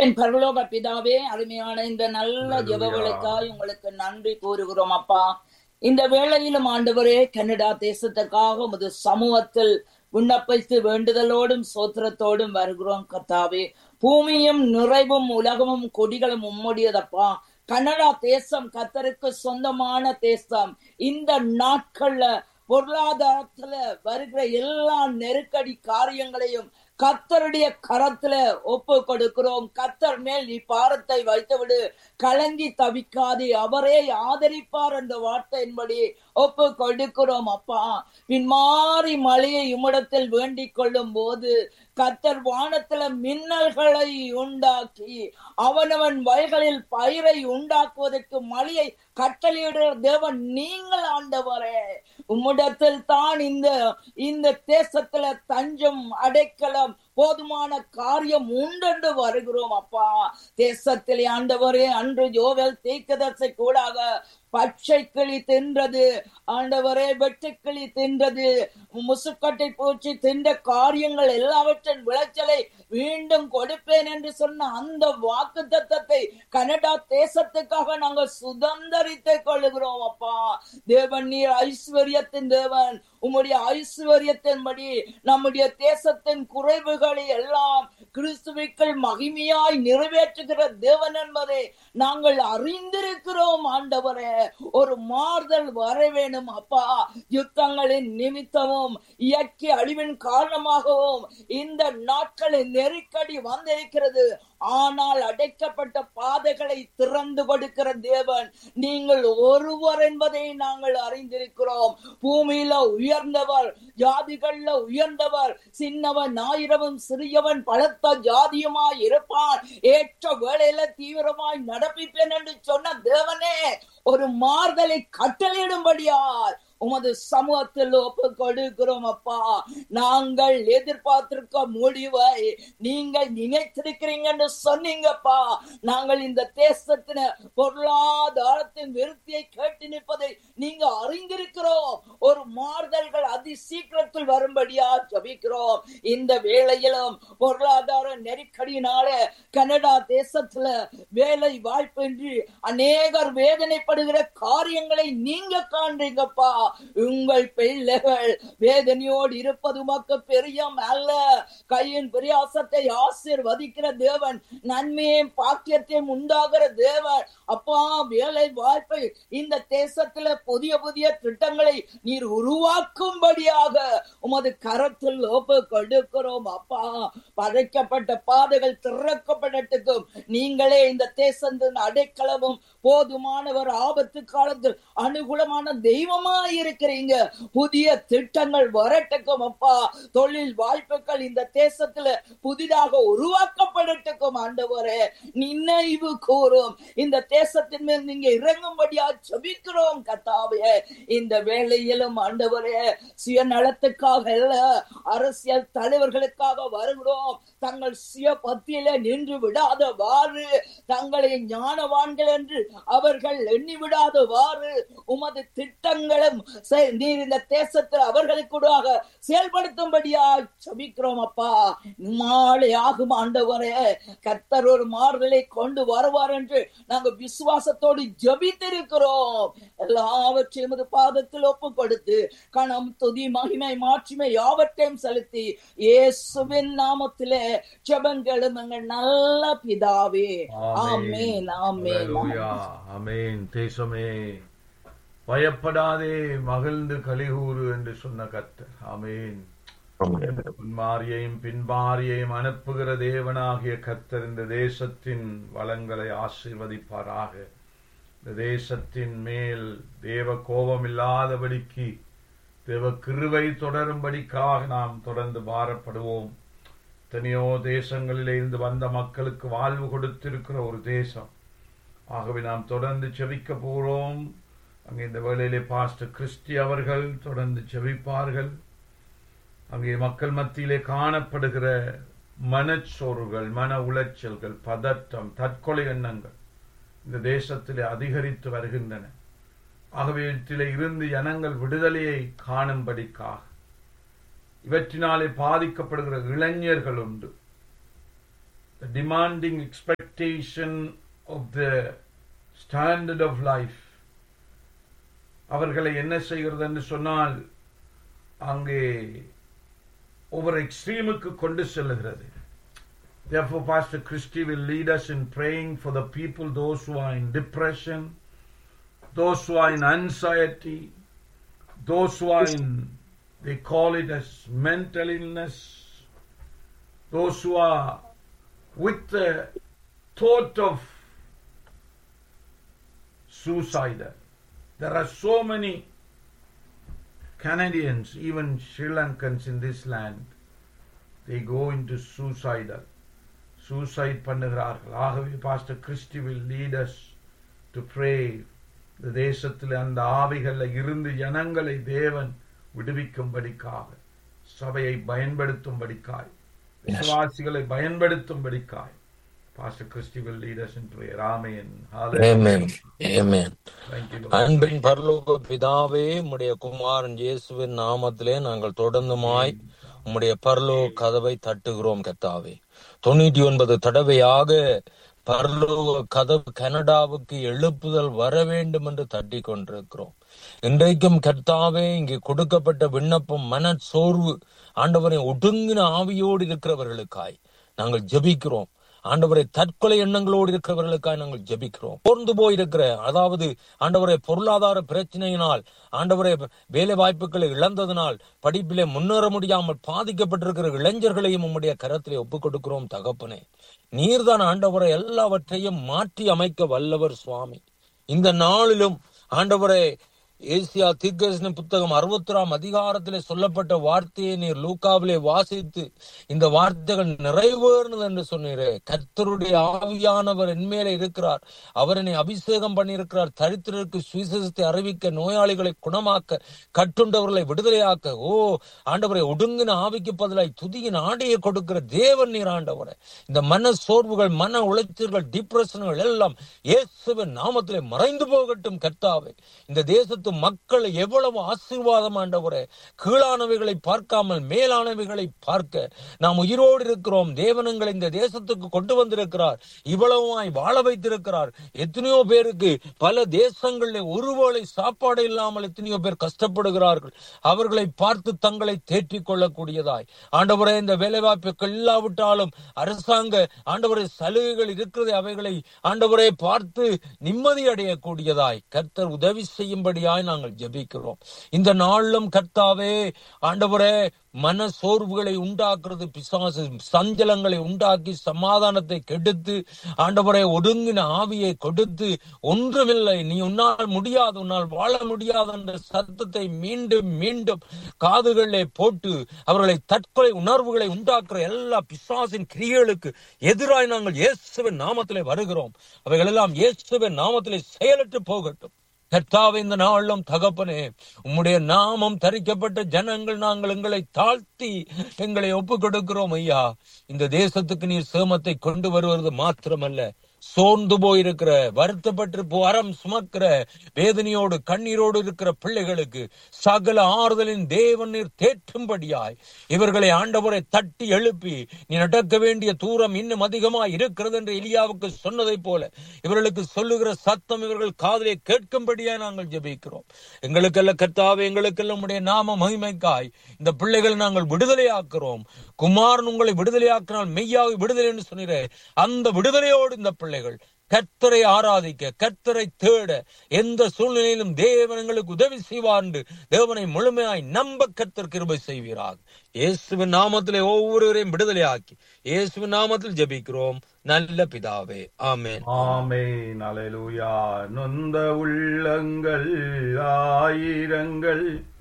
என் பரலோக பிதாவே அருமையான இந்த நல்ல ஜெபங்களுக்காய் உங்களுக்கு நன்றி கூறுகிறோம் அப்பா இந்த வேளையிலும் ஆண்டவரே கனடா தேசத்துக்காக உமது சமூகத்தில் விண்ணப்பித்து வேண்டுதலோடும் சோத்திரத்தோடும் வருகிறோம் கத்தாவே பூமியும் நிறைவும் உலகமும் கொடிகளும் உம்முடையதப்பா கனடா தேசம் கத்தருக்கு சொந்தமான தேசம் இந்த நாட்கள்ல பொருளாதாரத்துல வருகிற எல்லா நெருக்கடி காரியங்களையும் கத்தருடைய கரத்துல ஒப்பு கொடுக்கிறோம் கத்தர் மேல் நீ பாரத்தை வைத்துவிடு கலங்கி தவிக்காதே அவரே ஆதரிப்பார் என்ற வார்த்தையின்படி ஒப்பு கொடுக்கிறோம் அப்பா பின்மாறி மழையை இம்மிடத்தில் வேண்டிக் கொள்ளும் போது கத்தர் வானத்துல மின்னல்களை உண்டாக்கி அவனவன் வயல்களில் பயிரை உண்டாக்குவதற்கு மழையை கட்டளையிடுற தேவன் நீங்கள் ஆண்டவரே உம்மிடத்தில் தான் இந்த இந்த தேசத்துல தஞ்சம் அடைக்கலம் போதுமான காரியம் உண்டென்று வருகிறோம் அப்பா தேசத்திலே ஆண்டவரே அன்று ஜோவல் தீக்கதர்சை கூடாக பச்சை கிளி தின்றது ஆண்டவரே வெட்டுக்கிளி தின்றது முசுக்கட்டை பூச்சி தின்ற காரியங்கள் எல்லாவற்றின் விளைச்சலை மீண்டும் கொடுப்பேன் என்று சொன்ன அந்த வாக்கு தத்தத்தை கனடா தேசத்துக்காக நாங்கள் சுதந்திரித்துக் கொள்ளுகிறோம் அப்பா தேவன் நீர் ஐஸ்வர்யத்தின் தேவன் உம்முடைய ஐஸ்வர்யத்தின்படி நம்முடைய தேசத்தின் குறைவுகளை எல்லாம் கிறிஸ்துவிற்குள் மகிமையாய் நிறைவேற்றுகிற தேவன் என்பதை நாங்கள் அறிந்திருக்கிறோம் ஆண்டவரே ஒரு மாறுதல் வர வேணும் அப்பா யுத்தங்களின் நிமித்தமும் இயற்கை அழிவின் காரணமாகவும் இந்த நாட்களின் நெருக்கடி வந்திருக்கிறது ஆனால் அடைக்கப்பட்ட பாதைகளை திறந்து கொடுக்கிற தேவன் நீங்கள் ஒருவர் என்பதை நாங்கள் அறிந்திருக்கிறோம் பூமியில உயர்ந்தவர் ஜாதிகள்ல உயர்ந்தவர் சின்னவன் ஆயிரமும் சிறியவன் பலத்த ஜாதியுமாய் இருப்பான் ஏற்ற வேளையில தீவிரமாய் நடப்பிப்பேன் என்று சொன்ன தேவனே ஒரு மாறுதலை கட்டளையிடும்படியால் உமது சமூகத்தில் ஒப்பு கொடுக்கிறோம் அப்பா நாங்கள் எதிர்பார்த்திருக்க முடிவை நீங்கள் நினைத்திருக்கிறீங்கன்னு சொன்னீங்கப்பா நாங்கள் இந்த தேசத்தின பொருளாதாரத்தின் விருத்தியை கேட்டு நிற்பதை நீங்க அறிந்திருக்கிறோம் ஒரு மாறுதல்கள் அதி சீக்கிரத்தில் வரும்படியா ஜபிக்கிறோம் இந்த வேளையிலும் பொருளாதார நெருக்கடியினால கனடா தேசத்துல வேலை வாய்ப்பின்றி அநேகர் வேதனைப்படுகிற காரியங்களை நீங்க காண்றீங்கப்பா உங்கள் பிள்ளைகள் வேதனையோடு இருப்பது உமக்கு பெரியம் அல்ல கையின் பிரியாசத்தை ஆசீர்வதிக்கிற தேவன் நன்மையும் பாக்கியத்தையும் உண்டாகிற தேவன் அப்பா வேலை வாய்ப்பை இந்த தேசத்துல புதிய புதிய திட்டங்களை நீர் உருவாக்கும்படியாக உமது கரத்தில் ஒப்பு கொடுக்கிறோம் அப்பா படைக்கப்பட்ட பாதைகள் திறக்கப்படட்டுக்கும் நீங்களே இந்த தேசத்தின் அடைக்கலமும் போதுமானவர் ஆபத்து காலத்தில் அனுகூலமான தெய்வமா இருக்கிறீங்க புதிய திட்டங்கள் வரட்டுக்கும் அப்பா தொழில் வாய்ப்புகள் இந்த தேசத்துல புதிதாக உருவாக்கப்படட்டுக்கும் ஆண்டவரே நினைவு கூறும் இந்த தேசத்தின் மேல் நீங்க இறங்கும்படியா ஜபிக்கிறோம் கத்தாவே இந்த வேளையிலும் ஆண்டவரே சுயநலத்துக்காக அல்ல அரசியல் தலைவர்களுக்காக வருகிறோம் தங்கள் சுய பத்தியில நின்று விடாதவாறு தங்களை ஞானவான்கள் என்று அவர்கள் எண்ணி விடாதவாறு உமது திட்டங்களும் நீர் இந்த தேசத்தில் அவர்களுக்கு செயல்படுத்தும்படியா சபிக்கிறோம் அப்பா நாளை ஆகும் ஆண்டவரே கர்த்தர் ஒரு மாறுதலை கொண்டு வருவார் என்று நாங்க விசுவாசத்தோடு ஜபித்திருக்கிறோம் எல்லாவற்றையும் எமது பாதத்தில் ஒப்பு கொடுத்து கணம் துதி மகிமை மாட்சிமை யாவற்றையும் செலுத்தி இயேசுவின் நாமத்திலே ஜெபங்களும் எங்கள் நல்ல பிதாவே ஆமேன் ஆமேன் ஆமேன் தேசமே பயப்படாதே மகிழ்ந்து கலிகூறு என்று சொன்ன கர்த்தர் ஆமேன் முன்மாரியையும் பின்மாரியையும் அனுப்புகிற தேவனாகிய கர்த்தர் இந்த தேசத்தின் வளங்களை ஆசீர்வதிப்பாராக இந்த தேசத்தின் மேல் தேவ கோபம் இல்லாதபடிக்கு தேவ கிருவை தொடரும்படிக்காக நாம் தொடர்ந்து பாரப்படுவோம் எத்தனையோ தேசங்களிலே இருந்து வந்த மக்களுக்கு வாழ்வு கொடுத்திருக்கிற ஒரு தேசம் ஆகவே நாம் தொடர்ந்து செவிக்க போகிறோம் அங்கே இந்த வேளையிலே பாஸ்டர் கிறிஸ்டி அவர்கள் தொடர்ந்து செவிப்பார்கள் அங்கே மக்கள் மத்தியிலே காணப்படுகிற மனச்சோர்வுகள் மன உளைச்சல்கள் பதட்டம் தற்கொலை எண்ணங்கள் இந்த தேசத்திலே அதிகரித்து வருகின்றன ஆகவே இவற்றிலே இருந்து ஜனங்கள் விடுதலையை காணும்படிக்காக இவற்றினாலே பாதிக்கப்படுகிற இளைஞர்கள் உண்டு the demanding expectation of the standard of life அவர்களை என்ன செய்கிறது என்று சொன்னால் அங்கே ஒவ்வொரு எக்ஸ்ட்ரீமுக்கு கொண்டு செல்லுகிறது Therefore, Pastor Christy will lead us in praying for the people, those who are in depression, those who are in anxiety, those who are in, they call it as mental illness, those who are with the thought of suicide. There are so many Canadians, even Sri Lankans in this land, they go into suicidal. Suicide பண்ணுகிறார்கள் ஆகவே pastor Christy will lead us to pray இந்த தேசத்தில் அந்த ஆவிகள்ல இருந்து ஜனங்களை தேவன் விடுவிக்கும்படிக்காக சபையை பயன்படுத்தும்படிக்காய் விசுவாசிகளை பயன்படுத்தும்படிக்காய் pastor Christy will lead us in prayer amen Amen. Amen. Thank you, Lord. அன்பின் பரலோக பிதாவே உம்முடைய குமாரன் இயேசுவின் நாமத்திலே நாங்கள் தொடர்ந்துமாய் உம்முடைய பரலோக கதவை தட்டுகிறோம் கத்தாவே தொண்ணூற்றி ஒன்பது தடவையாக பரலோக கதவு கனடாவுக்கு எழுப்புதல் வர வேண்டும் என்று தட்டி கொண்டிருக்கிறோம் இன்றைக்கும் கர்த்தாவே இங்கே கொடுக்கப்பட்ட விண்ணப்பம் மன சோர்வு ஆண்டவரை ஒடுங்கின ஆவியோடு இருக்கிறவர்களுக்காய் நாங்கள் ஜெபிக்கிறோம் ஆண்டவரை தற்கொலை எண்ணங்களோடு இருக்கிறவர்களுக்காக நாங்கள் ஜெபிக்கிறோம் போர்ந்து போயிருக்கிற அதாவது ஆண்டவரை பொருளாதார பிரச்சனையினால் ஆண்டவரை வேலை வாய்ப்புகளை இழந்ததினால் படிப்பிலே முன்னேற முடியாமல் பாதிக்கப்பட்டிருக்கிற இளைஞர்களையும் உம்முடைய கரத்திலே ஒப்புக் கொடுக்கிறோம் தகப்பனே நீர்தான் ஆண்டவரை எல்லாவற்றையும் மாற்றி அமைக்க வல்லவர் சுவாமி இந்த நாளிலும் ஆண்டவரை ஏசியா தீர்க்கதரிசன புத்தகம் அறுபத்தொராம் அதிகாரத்திலே சொல்லப்பட்ட வார்த்தையை நீர் லூக்காவிலே வாசித்து இந்த வார்த்தைகள் நிறைவேறுனது என்று சொன்னீரே கர்த்தருடைய ஆவியானவர் என்மேலே இருக்கிறார் அவர் என்னை அபிஷேகம் பண்ணியிருக்கிறார் தரித்திரருக்கு சுவிசேஷத்தை அறிவிக்க நோயாளிகளை குணமாக்க கட்டுண்டவர்களை விடுதலையாக்க ஓ ஆண்டவரை ஒடுங்கின ஆவிக்கு பதிலாய் துதியின் ஆடையை கொடுக்கிற தேவன் நீர் ஆண்டவரை இந்த மன சோர்வுகள் மன உளைச்சல்கள் டிப்ரெஷன்கள் எல்லாம் இயேசுவின் நாமத்திலே மறைந்து போகட்டும் கர்த்தாவே இந்த தேசத்து மக்கள் எவ்வளவு ஆசீர்வாதம் ஆண்டவரே கீழானவைகளை பார்க்காமல் மேலானவைகளை பார்க்க நாம் உயிரோடு இருக்கிறோம் தேவனங்களை இந்த தேசத்துக்கு கொண்டு வந்திருக்கிறார் இவ்வளவுமாய் வாழ வைத்திருக்கிறார் எத்தனையோ பேருக்கு பல தேசங்களில் ஒருவேளை சாப்பாடு இல்லாமல் எத்தனையோ பேர் கஷ்டப்படுகிறார்கள் அவர்களை பார்த்து தங்களை தேற்றிக் கொள்ளக்கூடியதாய் ஆண்டவரே இந்த வேலைவாய்ப்புகள் இல்லாவிட்டாலும் அரசாங்க ஆண்டவரை சலுகைகள் இருக்கிறது அவைகளை ஆண்டவரை பார்த்து நிம்மதி அடையக்கூடியதாய் கர்த்தர் உதவி செய்யும்படியாய் நாங்கள் ஜெபிக்கிறோம் இந்த நாளிலும் கர்த்தாவே ஆண்டவரே மன சோர்வுகளை உண்டாக்குறது பிசாசு சஞ்சலங்களை உண்டாக்கி சமாதானத்தை கெடுத்து ஆண்டவரை ஒடுங்கின ஆவியை கொடுத்து ஒன்றுமில்லை நீ உன்னால் முடியாது உன்னால் வாழ முடியாது என்ற சத்தத்தை மீண்டும் மீண்டும் காதுகளிலே போட்டு அவர்களை தற்கொலை உணர்வுகளை உண்டாக்குற எல்லா பிசாசின் கிரியைகளுக்கு எதிராய் நாங்கள் இயேசுவின் நாமத்திலே வருகிறோம் அவைகள் எல்லாம் இயேசுவின் நாமத்திலே செயலற்று போகட்டும் கர்த்தாவே இந்த நாளும் தகப்பனே உம்முடைய நாமம் தரிக்கப்பட்ட ஜனங்கள் நாங்கள் எங்களை தாழ்த்தி எங்களை ஒப்பு கொடுக்கிறோம் ஐயா இந்த தேசத்துக்கு நீர் சேமத்தை கொண்டு வருவது மாத்திரமல்ல சோர்ந்து போயிருக்கிற வருத்தப்பட்டு வரம் சுமக்கிற வேதனையோடு கண்ணீரோடு இருக்கிற பிள்ளைகளுக்கு சகல ஆறுதலின் தேவன் நீர் தேற்றும்படியாய் இவர்களை ஆண்டவரை தட்டி எழுப்பி நீ நடக்க வேண்டிய தூரம் இன்னும் அதிகமாய் இருக்கிறது என்று எலியாவுக்கு சொன்னதைப் போல இவர்களுக்கு சொல்லுகிற சத்தம் இவர்கள் காதலை கேட்கும்படியாய் நாங்கள் ஜெபிக்கிறோம் எங்களுக்கெல்லாம் கர்த்தாவே எங்களுக்கெல்லாம் உடைய நாம மகிமைக்காய் இந்த பிள்ளைகளை நாங்கள் விடுதலையாக்குறோம் குமாரன் உங்களை விடுதலையாக்கினால் மெய்யாவை விடுதலை என்று சொன்னீரே அந்த விடுதலையோடு இந்த பிள்ளைகள் கர்த்தரை ஆராதிக்க கர்த்தரை தேட எந்த சூழ்நிலையிலும் தேவன் எங்களுக்கு உதவி செய்வார் என்று தேவனை முழுமையாய் நம்ப கர்த்தர் கிருபை செய்வீராக இயேசுவின் நாமத்திலே ஒவ்வொருவரையும் விடுதலையாக்கி இயேசுவின் நாமத்தில் ஜெபிக்கிறோம் நல்ல பிதாவே ஆமென் ஆமென் அல்லேலூயா நொந்த உள்ளங்கள் ஆயிரங்கள்